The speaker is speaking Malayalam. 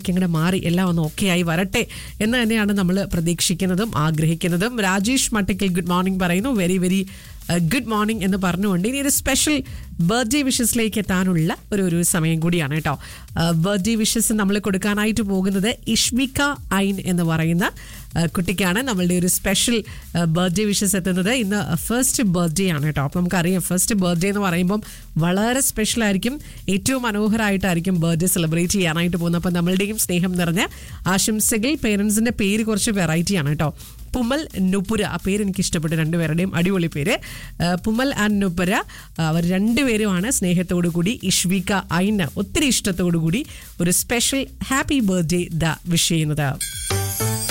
ഇങ്ങനെ മാറി എല്ലാം ഒന്ന് ഓക്കെ ആയി വരട്ടെ എന്ന് തന്നെയാണ് നമ്മൾ പ്രതീക്ഷിക്കുന്നതും ആഗ്രഹിക്കുന്നതും രാജേഷ് മട്ടിക്കൽ ഗുഡ് മോർണിംഗ് പറയുന്നു വെരി വെരി ഗുഡ് മോർണിംഗ് എന്ന് പറഞ്ഞുകൊണ്ട് ഇനി ഒരു സ്പെഷ്യൽ ബർത്ത്ഡേ വിഷസിലേക്ക് എത്താനുള്ള ഒരു ഒരു സമയം കൂടിയാണ് കേട്ടോ ബർത്ത്ഡേ വിഷസ് നമ്മൾ കൊടുക്കാനായിട്ട് പോകുന്നത് ഇഷ്മിക ഐൻ എന്ന് പറയുന്ന ആ, കുട്ടിക്കാണ് നമ്മളുടെ ഒരു സ്പെഷ്യൽ ബർത്ത്ഡേ വിഷസ് എത്തുന്നത് ഇന്ന് ഫസ്റ്റ് ബർത്ത്ഡേ ആണ് കേട്ടോ അപ്പോൾ നമുക്കറിയാം ഫസ്റ്റ് ബർത്ത്ഡേ എന്ന് പറയുമ്പം വളരെ സ്പെഷ്യൽ ആയിരിക്കും ഏറ്റവും മനോഹരമായിട്ടായിരിക്കും ബർത്ത്ഡേ സെലിബ്രേറ്റ് ചെയ്യാനായിട്ട് പോകുന്നത് അപ്പോൾ നമ്മളുടെയും സ്നേഹം നിറഞ്ഞ ആശംസകൾ പേരൻസിൻ്റെ പേര് കുറച്ച് വെറൈറ്റിയാണ് കേട്ടോ പുമൽ നുപുര ആ പേര് എനിക്ക് ഇഷ്ടപ്പെട്ടു രണ്ടുപേരുടെയും അടിപൊളി പേര് ആ, പുമൽ ആൻഡ് നുപുര ആ, അവർ രണ്ടുപേരുമാണ് സ്നേഹത്തോടു കൂടി ഇഷ്വിക ഐന് ഒത്തിരി ഇഷ്ടത്തോടു കൂടി ഒരു special happy birthday the wish ചെയ്യുന്നത്